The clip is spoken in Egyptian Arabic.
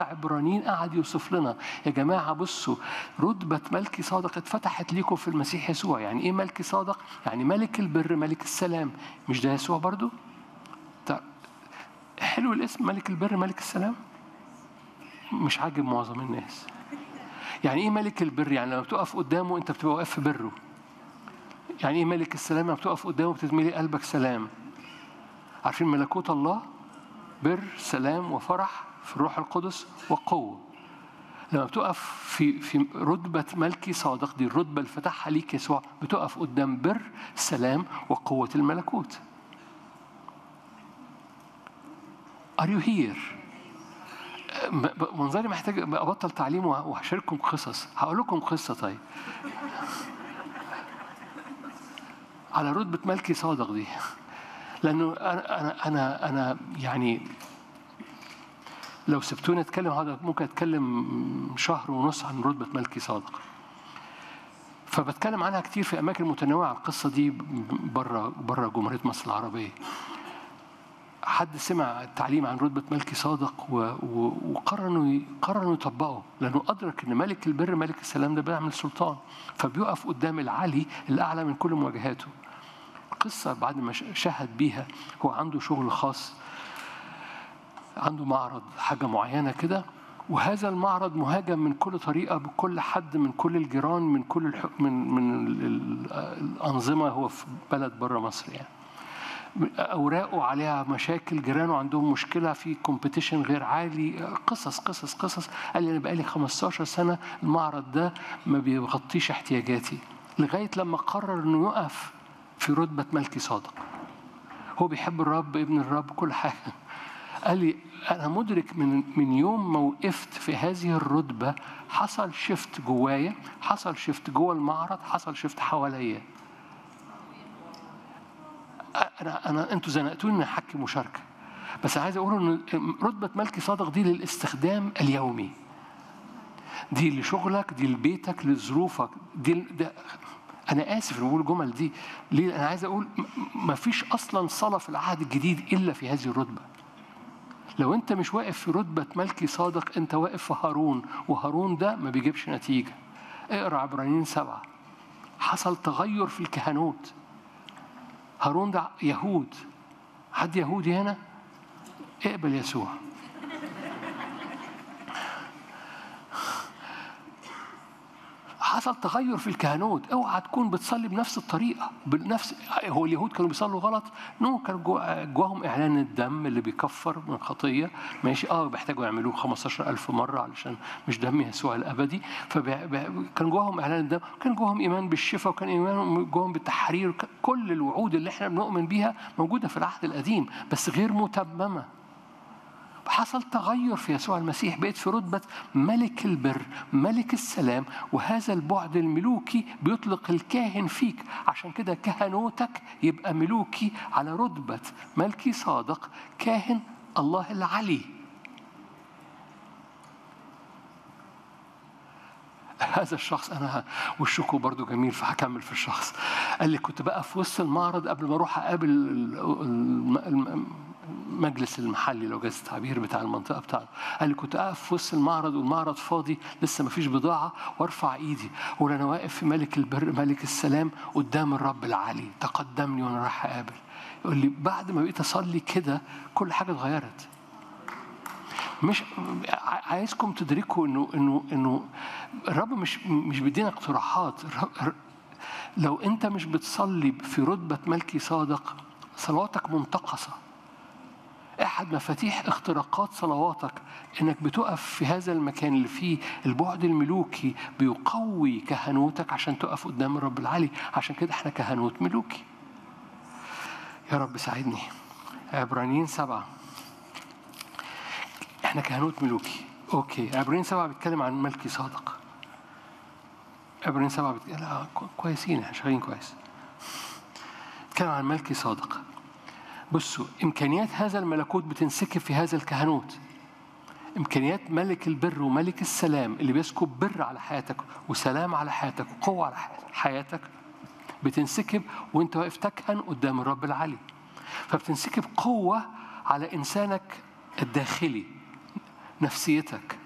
عبرانيين قعد يوصف لنا يا جماعة بصوا رتبة ملكي صادق اتفتحت ليكم في المسيح يسوع يعني ايه ملكي صادق؟ يعني ملك البر ملك السلام مش ده يسوع برضو؟ طيب حلو الاسم ملك البر ملك السلام مش عاجب معظم الناس يعني ايه ملك البر يعني لما بتقف قدامه انت بتبقى واقف في بره يعني ايه ملك السلام لما بتقف قدامه بتتملي قلبك سلام عارفين ملكوت الله بر سلام وفرح في الروح القدس وقوه لما بتقف في في رتبة ملكي صادق دي الرتبة اللي فتحها ليك يسوع بتقف قدام بر سلام وقوة الملكوت Are you here؟ منظري محتاج ابطل تعليم وهشارككم قصص هقول لكم قصه طيب على رتبه ملكي صادق دي لانه انا انا انا انا يعني لو سبتوني اتكلم هذا ممكن اتكلم شهر ونص عن رتبه ملكي صادق فبتكلم عنها كتير في اماكن متنوعه القصه دي بره بره جمهوريه مصر العربيه حد سمع التعليم عن رتبة ملكي صادق وقرر انه قرر انه يطبقه لانه ادرك ان ملك البر ملك السلام ده بيعمل سلطان فبيقف قدام العلي الاعلى من كل مواجهاته. قصة بعد ما شهد بيها هو عنده شغل خاص عنده معرض حاجة معينة كده وهذا المعرض مهاجم من كل طريقة بكل حد من كل الجيران من كل الح... من من الأنظمة هو في بلد بره مصر يعني. اوراقه عليها مشاكل جيرانه عندهم مشكله في كومبيتيشن غير عالي قصص قصص قصص قال لي انا بقالي 15 سنه المعرض ده ما بيغطيش احتياجاتي لغايه لما قرر انه يقف في رتبه ملكي صادق هو بيحب الرب ابن الرب كل حاجه قال لي انا مدرك من من يوم ما وقفت في هذه الرتبه حصل شيفت جوايا حصل شيفت جوه المعرض حصل شيفت حواليا انا انا انتوا زنقتوني اني احكي مشاركه بس عايز اقول ان رتبه ملكي صادق دي للاستخدام اليومي دي لشغلك دي لبيتك لظروفك دي ده انا اسف ان بقول الجمل دي ليه انا عايز اقول ما فيش اصلا صلاه في العهد الجديد الا في هذه الرتبه لو انت مش واقف في رتبه ملكي صادق انت واقف في هارون وهارون ده ما بيجيبش نتيجه اقرا عبرانيين سبعه حصل تغير في الكهنوت هارون ده يهود حد يهودي هنا اقبل يسوع حصل تغير في الكهنوت اوعى تكون بتصلي بنفس الطريقه بنفس هو اليهود كانوا بيصلوا غلط نو كان جواهم اعلان الدم اللي بيكفر من الخطيه ماشي اه بيحتاجوا يعملوه 15000 مره علشان مش دم يسوع الابدي فكان جواهم اعلان الدم كان جواهم ايمان بالشفاء وكان ايمان جواهم بالتحرير كل الوعود اللي احنا بنؤمن بيها موجوده في العهد القديم بس غير متممه حصل تغير في يسوع المسيح بقيت في رتبة ملك البر ملك السلام وهذا البعد الملوكي بيطلق الكاهن فيك عشان كده كهنوتك يبقى ملوكي على رتبة ملكي صادق كاهن الله العلي هذا الشخص انا وشكه برضو جميل فهكمل في الشخص قال لي كنت بقى في وسط المعرض قبل ما اروح اقابل المجلس المحلي لو جاز التعبير بتاع المنطقه بتاعته قال لي كنت اقف في وسط المعرض والمعرض فاضي لسه ما فيش بضاعه وارفع ايدي واقول انا واقف في ملك البر ملك السلام قدام الرب العلي تقدمني وانا رايح اقابل يقول لي بعد ما بقيت اصلي كده كل حاجه اتغيرت مش عايزكم تدركوا انه انه انه الرب مش مش بيدينا اقتراحات لو انت مش بتصلي في رتبه ملكي صادق صلواتك منتقصه احد مفاتيح اختراقات صلواتك انك بتقف في هذا المكان اللي فيه البعد الملوكي بيقوي كهنوتك عشان تقف قدام الرب العلي عشان كده احنا كهنوت ملوكي يا رب ساعدني عبرانيين سبعه احنا كهنوت ملوكي اوكي عبرانيين سبعه بيتكلم عن ملكي صادق عبرانيين سبعه بيتكلم لا كويسين احنا شغالين كويس بيتكلم عن ملكي صادق بصوا إمكانيات هذا الملكوت بتنسكب في هذا الكهنوت إمكانيات ملك البر وملك السلام اللي بيسكب بر على حياتك وسلام على حياتك وقوة على حياتك بتنسكب وانت واقف تكهن قدام الرب العلي فبتنسكب قوة على إنسانك الداخلي نفسيتك